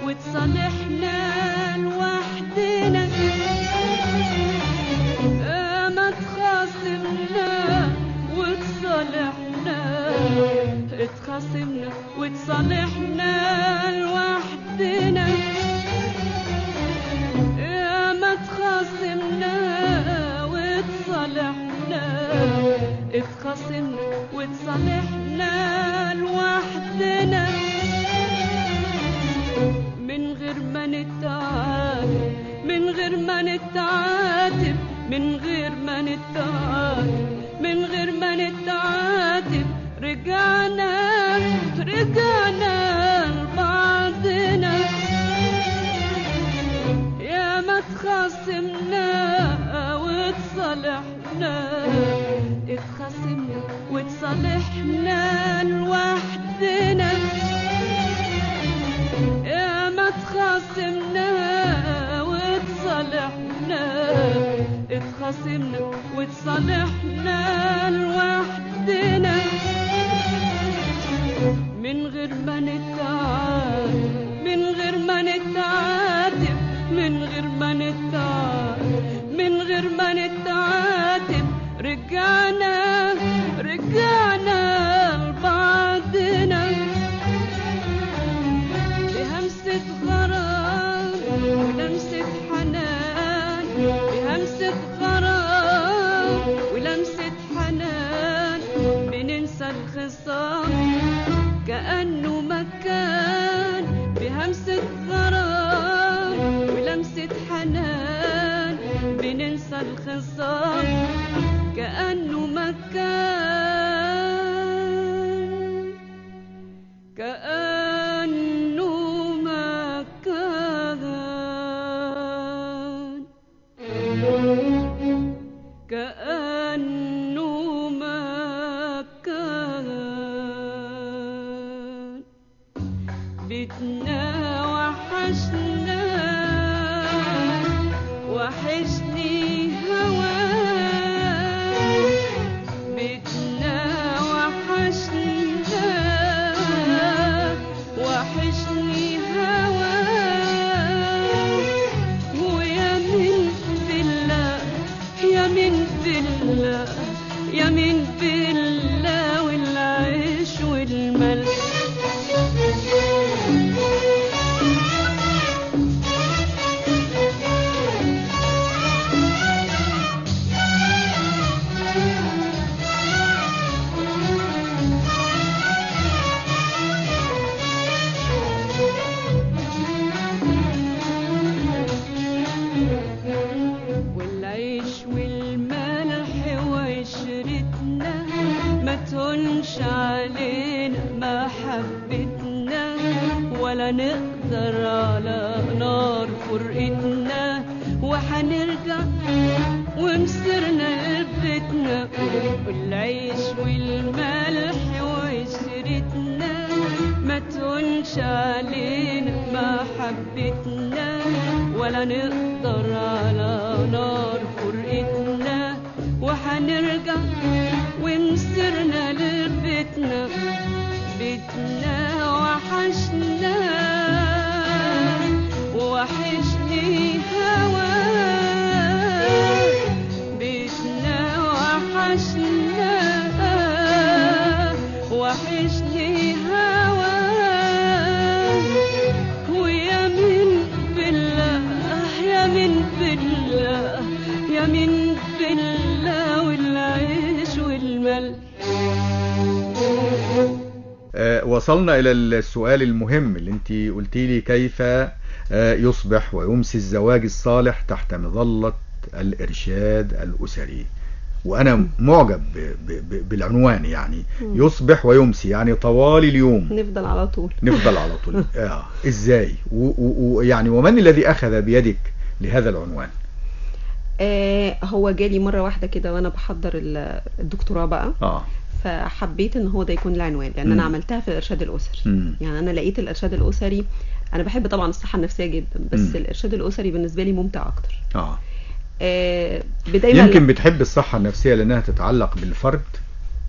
وتصالحنا لوحدنا آه، ما تخاصمنا وتصالحنا اتخاصمنا وتصالحنا لوحدنا يا ما تخاصمنا وتصالحنا اتخاصمنا وتصالحنا لوحدنا من غير ما نتعاتب من غير ما نتعاتب من غير ما نتعاتب من غير ما نتعاتب رجعنا رجعنا لبعضنا يا ما تخاصمنا وتصالحنا اتخاصمنا وتصالحنا لوحدنا يا ما تخاصمنا وتصالحنا اتخاصمنا وتصالحنا لوحدنا من غير ما نتعاتب من غير ما نتعاتب من غير ما نتعاتب من غير ما نتعاتب رجعنا رجعنا لبعضنا بهمسة غرام ولمسة حنان بهمسة غرام ولمسة حنان بننسى الخصام كأنه مكان بهمسة غرام ولمسة حنان بننسى الخصام كأنه مكان كأنه مكان كأنه مكان بيتنا وحشنا وحشني هواك بيتنا وحشنا وحشني هواك ويا من بالله يا من بالله يا من بالله والعيش والملح والعيش والملح وعشرتنا ما تهونش علينا محبتنا ولا نقدر على نار فرقتنا وحنرجع ومسرنا لبيتنا والعيش والملح وعشرتنا ما تهونش علينا محبتنا ولا نقدر على نار فرقتنا وحنرجع ومسرنا لبيتنا بيتنا وحشنا وحشني هواك بيتنا وحشنا وحشني هواك ويا من بالله يا من بالله يا من بالله والعيش والملح آه، وصلنا إلى السؤال المهم اللي انت قلتي لي كيف آه، يصبح ويمسي الزواج الصالح تحت مظلة الإرشاد الأسري وأنا معجب ب- ب- ب- بالعنوان يعني يصبح ويمسي يعني طوال اليوم نفضل على طول نفضل على طول آه. ازاي ويعني ومن الذي أخذ بيدك لهذا العنوان آه هو جالي مرة واحدة كده وانا بحضر ال- الدكتوراه بقى اه فحبيت ان هو ده يكون العنوان لان مم. انا عملتها في الارشاد الاسري مم. يعني انا لقيت الارشاد الاسري انا بحب طبعا الصحة النفسية جدا بس مم. الارشاد الاسري بالنسبة لي ممتع اكتر اه آه بدايما يمكن بتحب الصحة النفسية لأنها تتعلق بالفرد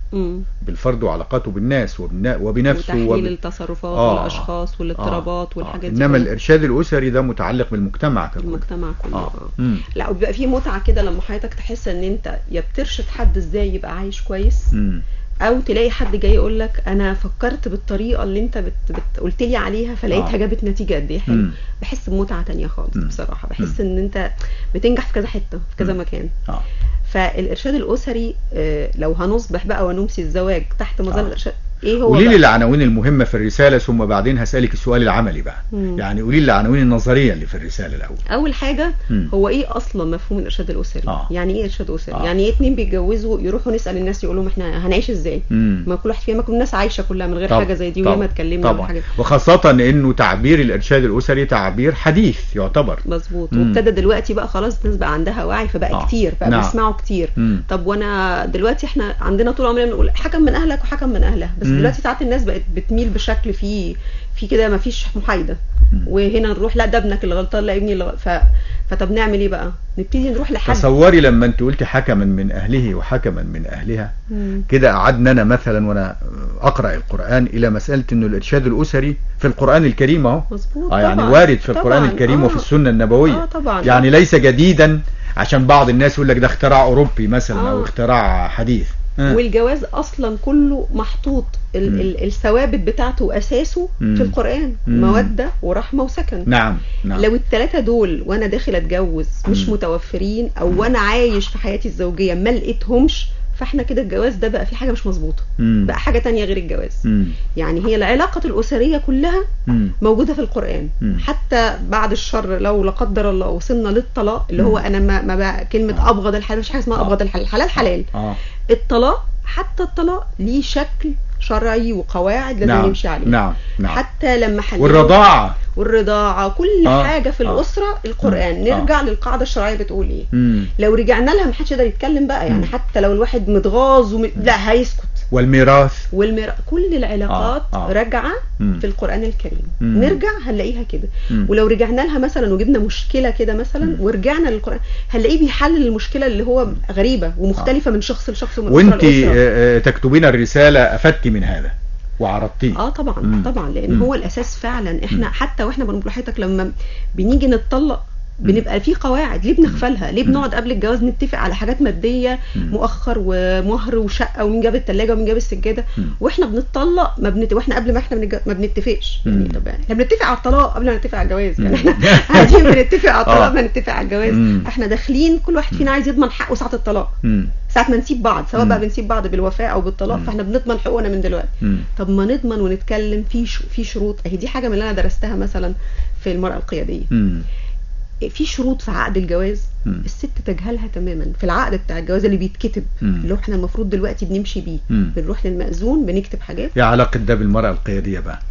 مم. بالفرد وعلاقاته بالناس وبنا- وبنفسه وتحليل وب... التصرفات آه. والاشخاص والاضطرابات والحاجات دي انما كلها. الارشاد الاسري ده متعلق بالمجتمع ككل المجتمع كله اه آه. مم. لا وبيبقى في متعه كده لما حضرتك تحس ان انت يا بترشد حد ازاي يبقى عايش كويس مم. او تلاقي حد جاي يقول لك انا فكرت بالطريقه اللي انت بت... بت... قلت لي عليها فلقيتها آه. جابت نتيجه قد ايه حلو مم. بحس بمتعه تانية خالص مم. بصراحه بحس ان انت بتنجح في كذا حته في كذا مم. مكان اه فالارشاد الاسري آه، لو هنصبح بقى ونمسي الزواج تحت مظله آه. الارشاد ايه هو قولي لي بقى؟ العناوين المهمه في الرساله ثم بعدين هسالك السؤال العملي بقى مم. يعني قولي لي العناوين النظريه اللي في الرساله الاول اول حاجه مم. هو ايه اصلا مفهوم الارشاد الاسري آه. يعني ايه ارشاد اسري آه. يعني ايه اتنين بيتجوزوا يروحوا نسال الناس يقول لهم احنا هنعيش ازاي مم. ما كل واحد فينا ما كل الناس عايشه كلها من غير طبعا، حاجه زي دي طبعا، وياما اتكلمنا عن طبعا حاجات وخاصه انه تعبير الارشاد الاسري تعبير حديث يعتبر مظبوط مم. وابتدى دلوقتي بقى خلاص الناس بقى عندها وعي فبقى آه. كتير بقى نعم. بيسمعوا كتير مم. طب وانا دلوقتي احنا عندنا طول عمرنا بنقول حكم من اهلك وحكم من اهلها بس مم. دلوقتي ساعات الناس بقت بتميل بشكل فيه في كده ما فيش محايده مم. وهنا نروح لا ده ابنك اللي غلطان لا ابني اللي غلطان ف... فطب نعمل ايه بقى نبتدي نروح لحد تصوري لما انت قلتي حكما من اهله وحكما من اهلها مم. كده قعدنا انا مثلا وانا اقرا القران الى مساله انه الارشاد الاسري في القران الكريم اهو مظبوط اه يعني طبعاً. وارد في القران طبعاً. الكريم آه. وفي السنه النبويه اه طبعا يعني ليس جديدا عشان بعض الناس يقول لك ده اختراع اوروبي مثلا او آه. اختراع حديث آه. والجواز اصلا كله محطوط ال- مم. ال- الثوابت بتاعته واساسه مم. في القران مم. موده ورحمه وسكن نعم نعم لو الثلاثه دول وانا داخل اتجوز مش مم. متوفرين او وانا عايش في حياتي الزوجيه ما لقيتهمش فاحنا كده الجواز ده بقى في حاجه مش مظبوطه مم. بقى حاجه تانية غير الجواز مم. يعني هي العلاقه الاسريه كلها مم. موجوده في القران مم. حتى بعد الشر لو لا قدر الله وصلنا للطلاق اللي هو مم. انا ما, ما بقى كلمه آه. ابغض الحلال مش حاجه اسمها آه. ابغض الحلال الحلال حلال اه الطلاق حتى الطلاق ليه شكل شرعي وقواعد لازم نعم نمشي عليها نعم نعم حتى لما حللوا والرضاعه والرضاعه كل آه. حاجه في آه. الاسره القران مم. نرجع للقاعده الشرعيه بتقول ايه مم. لو رجعنا لها محدش يقدر يتكلم بقى يعني مم. حتى لو الواحد متغاظ وم... لا هيسكت والميراث والمر... كل العلاقات آه. آه. راجعه مم. في القران الكريم مم. نرجع هنلاقيها كده مم. ولو رجعنا لها مثلا وجبنا مشكله كده مثلا مم. ورجعنا للقران هنلاقيه بيحلل المشكله اللي هو غريبه ومختلفه من شخص لشخص ومن وانت أسرة لأسرة. آه، آه، تكتبين الرساله افدتي من هذا وعرضتيه اه طبعا مم. طبعا لان مم. هو الاساس فعلا احنا مم. حتى واحنا بنقول لحضرتك لما بنيجي نتطلق بنبقى في قواعد ليه بنغفلها ليه مم. بنقعد قبل الجواز نتفق على حاجات ماديه مم. مؤخر ومهر وشقه ومين جاب الثلاجه ومين جاب السجاده مم. واحنا بنتطلق ما بنت... واحنا قبل ما احنا بنج... ما بنتفقش يعني مم. طب احنا بنتفق على الطلاق قبل ما نتفق على الجواز يعني مم. احنا قاعدين بنتفق على الطلاق آه. ما نتفق على الجواز مم. احنا داخلين كل واحد فينا عايز يضمن حقه ساعه الطلاق مم. ساعه ما نسيب بعض سواء مم. بقى بنسيب بعض بالوفاه او بالطلاق مم. فاحنا بنضمن حقوقنا من دلوقتي مم. طب ما نضمن ونتكلم في ش... في شروط اهي دي حاجه من اللي انا درستها مثلا في المراه القياديه مم. في شروط في عقد الجواز مم. الست تجهلها تماما في العقد بتاع الجواز اللي بيتكتب مم. اللي هو احنا المفروض دلوقتي بنمشي بيه مم. بنروح للمأذون بنكتب حاجات ايه علاقه ده بالمراه القياديه بقى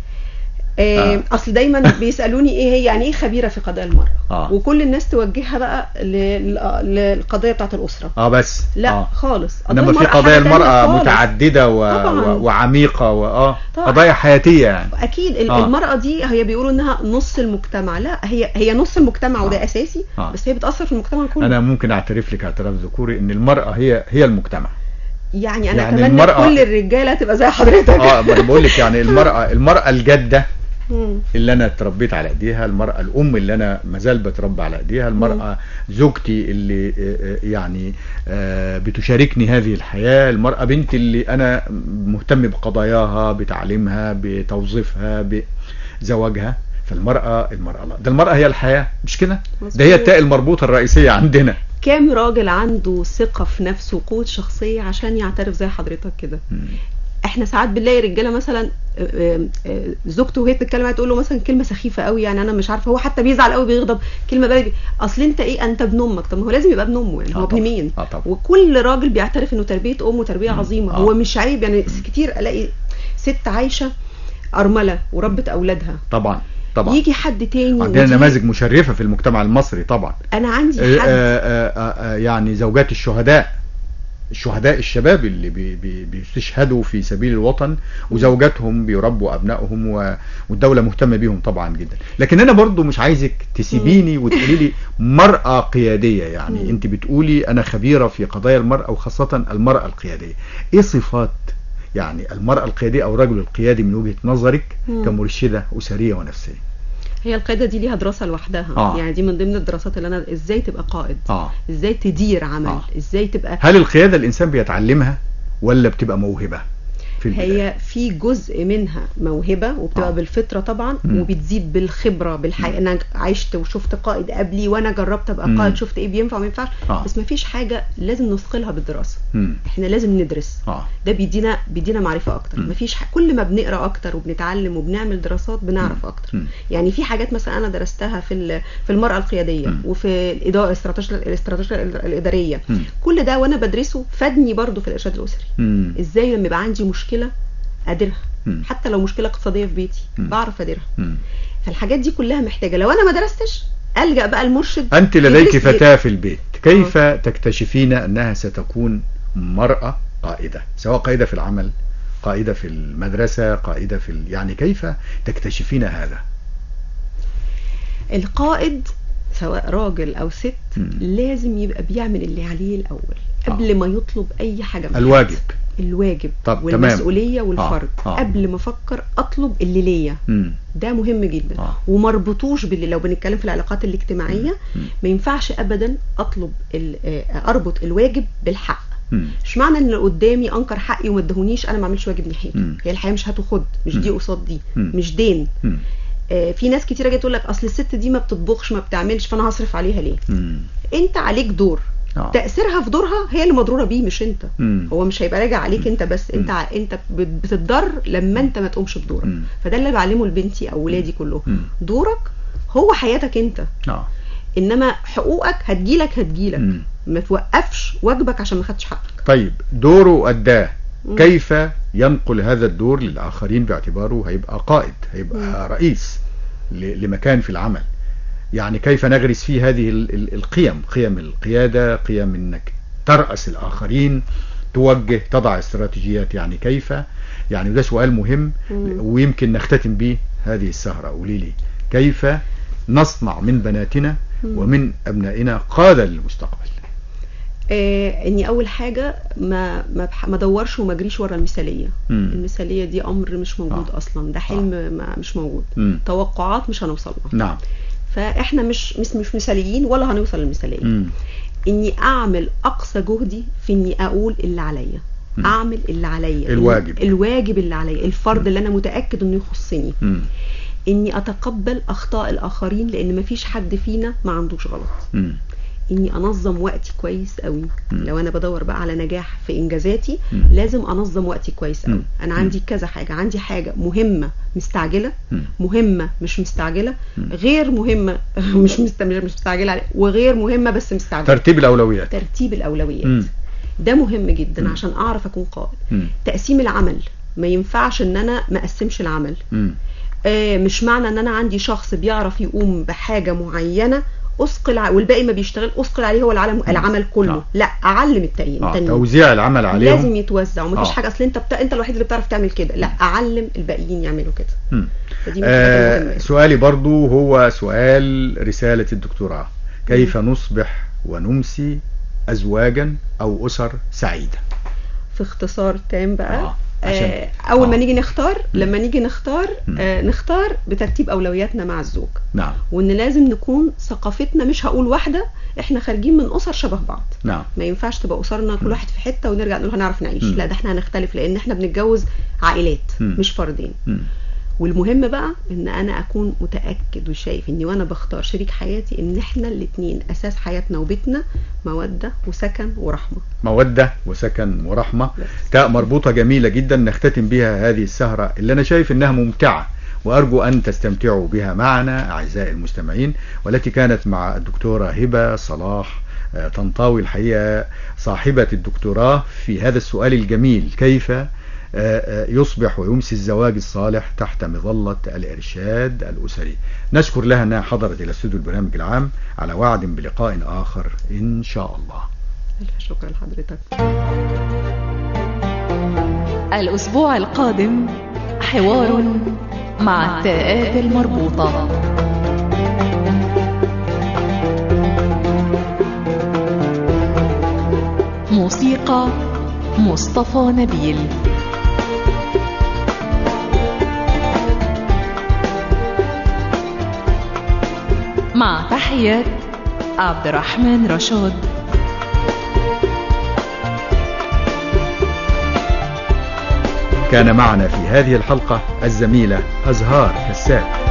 آه. آه. اصل دايما بيسالوني ايه هي يعني ايه خبيره في قضايا المراه آه. وكل الناس توجهها بقى لل- للقضيه بتاعه الاسره اه بس لا آه. خالص انما في المرأة قضايا حاجة تانية المراه خالص. متعدده و... طبعاً. و... وعميقه و... اه طبعاً. قضايا حياتيه يعني اكيد ال- آه. المراه دي هي بيقولوا انها نص المجتمع لا هي هي نص المجتمع وده آه. اساسي آه. بس هي بتاثر في المجتمع كله انا ممكن اعترف لك اعتراف ذكوري ان المراه هي هي المجتمع يعني انا يعني اتمنى المرأة- كل الرجاله تبقى زي حضرتك اه ما انا بقول لك يعني المراه المراه الجاده مم. اللي انا اتربيت على ايديها المرأة الام اللي انا مازال بتربى على ايديها المرأة زوجتي اللي آه، آه، يعني آه، بتشاركني هذه الحياة المرأة بنتي اللي انا مهتم بقضاياها بتعليمها بتوظيفها بزواجها فالمرأة المرأة لا ده المرأة هي الحياة مش كده ده هي مظبوط. التاء المربوطة الرئيسية عندنا كام راجل عنده ثقه في نفسه وقوه شخصيه عشان يعترف زي حضرتك كده مم. احنا ساعات بنلاقي رجاله مثلا آه، آه، آه، زوجته وهي بتتكلم معاه تقول له مثلا كلمه سخيفه قوي يعني انا مش عارفه هو حتى بيزعل قوي بيغضب كلمه بقى اصل انت ايه انت ابن امك طب ما هو لازم يبقى ابن امه يعني آه هو ابن طبعاً. مين اه طبعا وكل راجل بيعترف انه تربيه امه تربيه مم. عظيمه آه. هو مش عيب يعني كتير الاقي ست عايشه ارمله وربت اولادها طبعا طبعا يجي حد تاني عندنا ودي- نماذج مشرفة في المجتمع المصري طبعا انا عندي آه، حد آه، آه، آه، يعني زوجات الشهداء الشهداء الشباب اللي بي بي بيستشهدوا في سبيل الوطن وزوجاتهم بيربوا ابنائهم و- والدوله مهتمه بيهم طبعا جدا لكن انا برضو مش عايزك تسيبيني وتقولي لي مراه قياديه يعني مم. انت بتقولي انا خبيره في قضايا المراه وخاصه المراه القياديه ايه صفات يعني المراه القياديه او الرجل القيادي من وجهه نظرك مم. كمرشده اسريه ونفسيه هي القياده دي ليها دراسه لوحدها آه. يعني دي من ضمن الدراسات اللي انا ازاي تبقى قائد اه ازاي تدير عمل آه. ازاي تبقى هل القياده الانسان بيتعلمها ولا بتبقى موهبه في البداية؟ هي في جزء منها موهبه وبتبقى آه. آه. بالفطره طبعا مم. وبتزيد بالخبره بالحقيقه انا عشت وشفت قائد قبلي وانا جربت ابقى مم. قائد شفت ايه بينفع وما ينفعش آه. بس ما فيش حاجه لازم نثقلها بالدراسه مم. احنا لازم ندرس اه ده بيدينا بيدينا معرفه اكتر مم. مفيش ح... كل ما بنقرا اكتر وبنتعلم وبنعمل دراسات بنعرف اكتر مم. يعني في حاجات مثلا انا درستها في ال- في المراه القياديه مم. وفي الاداره الاستراتيجيه الاستراتيجيه الاداريه مم. كل ده وانا بدرسه فادني برضو في الارشاد الاسري مم. ازاي لما يبقى عندي مشكله اديرها مم. حتى لو مشكله اقتصاديه في بيتي مم. بعرف اديرها مم. فالحاجات دي كلها محتاجه لو انا ما درستش الجا بقى المرشد أنت لديك يدرس لي- فتاة في البيت كيف تكتشفين أنها ستكون مرأة قائدة سواء قائدة في العمل قائدة في المدرسة قائدة في ال... يعني كيف تكتشفين هذا القائد سواء راجل او ست مم. لازم يبقى بيعمل اللي عليه الاول قبل آه. ما يطلب اي حاجه من حد. الواجب الواجب طب، والمسؤوليه والفرض آه. قبل ما افكر اطلب اللي ليا مم. ده مهم جدا آه. ومربطوش باللي لو بنتكلم في العلاقات الاجتماعيه مم. ما ينفعش ابدا اطلب ال- آه، اربط الواجب بالحق مم. مش معنى ان اللي قدامي انكر حقي وما ادهونيش انا ما اعملش واجب ناحيته مم. هي الحياه مش هات وخد مش دي مم. قصاد دي مم. مش دين مم. آه، في ناس كتيره جايه تقول لك اصل الست دي ما بتطبخش ما بتعملش فانا هصرف عليها ليه مم. انت عليك دور آه. تاثيرها في دورها هي اللي مضروره بيه مش انت مم. هو مش هيبقى راجع عليك انت بس انت ع- انت بت- بتتضر لما انت ما تقومش بدورك مم. فده اللي بعلمه لبنتي او ولادي كلهم مم. دورك هو حياتك انت آه. انما حقوقك هتجيلك هتجيلك مم. ما توقفش واجبك عشان ما خدتش حقك طيب دوره أداه مم. كيف ينقل هذا الدور للآخرين باعتباره هيبقى قائد هيبقى رئيس ل- لمكان في العمل يعني كيف نغرس فيه هذه ال- ال- القيم قيم القيادة قيم انك ترأس الآخرين توجه تضع استراتيجيات يعني كيف يعني ده سؤال مهم مم. ويمكن نختتم به هذه السهرة قولي لي كيف نصنع من بناتنا مم. ومن أبنائنا قادة للمستقبل آه اني اول حاجه ما ما, بح- ما ادورش وما اجريش ورا المثاليه مم. المثاليه دي امر مش موجود آه. اصلا ده حلم ما مش موجود مم. توقعات مش هنوصل لها نعم فاحنا مش مش مش مثاليين ولا هنوصل للمثاليه مم. اني اعمل اقصى جهدي في اني اقول اللي عليا مم. اعمل اللي عليا الواجب. الواجب اللي عليا الفرض اللي انا متاكد انه يخصني مم. اني اتقبل اخطاء الاخرين لان مفيش حد فينا ما عندوش غلط مم. اني انظم وقتي كويس قوي مم. لو انا بدور بقى على نجاح في انجازاتي مم. لازم انظم وقتي كويس قوي مم. انا مم. عندي كذا حاجه عندي حاجه مهمه مستعجله مم. مهمه مش مستعجله مم. غير مهمه مش مست- مش مستعجله عليها وغير مهمه بس مستعجله ترتيب الأولويات ترتيب الاولويات مم. ده مهم جدا مم. عشان اعرف اكون قائد مم. تقسيم العمل ما ينفعش ان انا ما اقسمش العمل مم. آه مش معنى ان انا عندي شخص بيعرف يقوم بحاجه معينه اثقل ع- والباقي ما بيشتغل اثقل عليه هو العالم العمل كله آه. لا اعلم التانيين آه. التانيين. توزيع العمل عليهم لازم يتوزع ومفيش آه. حاجه اصل انت بتا... انت الوحيد اللي بتعرف تعمل كده لا اعلم الباقيين يعملوا كده مم. فدي من الحاجات آه المهمه سؤالي برضو هو سؤال رسالة الدكتوراه كيف نصبح ونمسي أزواجا أو أسر سعيدة في اختصار تام بقى آه. عشان- آه اول آه. ما نيجي نختار لما نيجي نختار مم. آه نختار بترتيب اولوياتنا مع الزوج نعم وان لازم نكون ثقافتنا مش هقول واحده احنا خارجين من اسر شبه بعض نعم ما ينفعش تبقى اسرنا كل واحد في حته ونرجع نقول هنعرف نعيش مم. لا ده احنا هنختلف لان احنا بنتجوز عائلات مم. مش فردين مم. والمهم بقى ان انا اكون متاكد وشايف اني وانا بختار شريك حياتي ان احنا الاتنين اساس حياتنا وبيتنا موده وسكن ورحمه مودة وسكن ورحمة بس. تاء مربوطة جميلة جدا نختتم بها هذه السهرة اللي أنا شايف إنها ممتعة وأرجو أن تستمتعوا بها معنا أعزائي المستمعين والتي كانت مع الدكتورة هبة صلاح آه، طنطاوي الحقيقة صاحبة الدكتوراه في هذا السؤال الجميل كيف آه، آه، يصبح ويمسي الزواج الصالح تحت مظلة الإرشاد الأسري نشكر لها أنها حضرت إلى استوديو البرنامج العام على وعد بلقاء آخر إن شاء الله ألف شكر لحضرتك الأسبوع القادم حوار مع التاءات المربوطة موسيقى مصطفى نبيل مع تحيات عبد الرحمن رشاد كان معنا في هذه الحلقة الزميلة أزهار كساب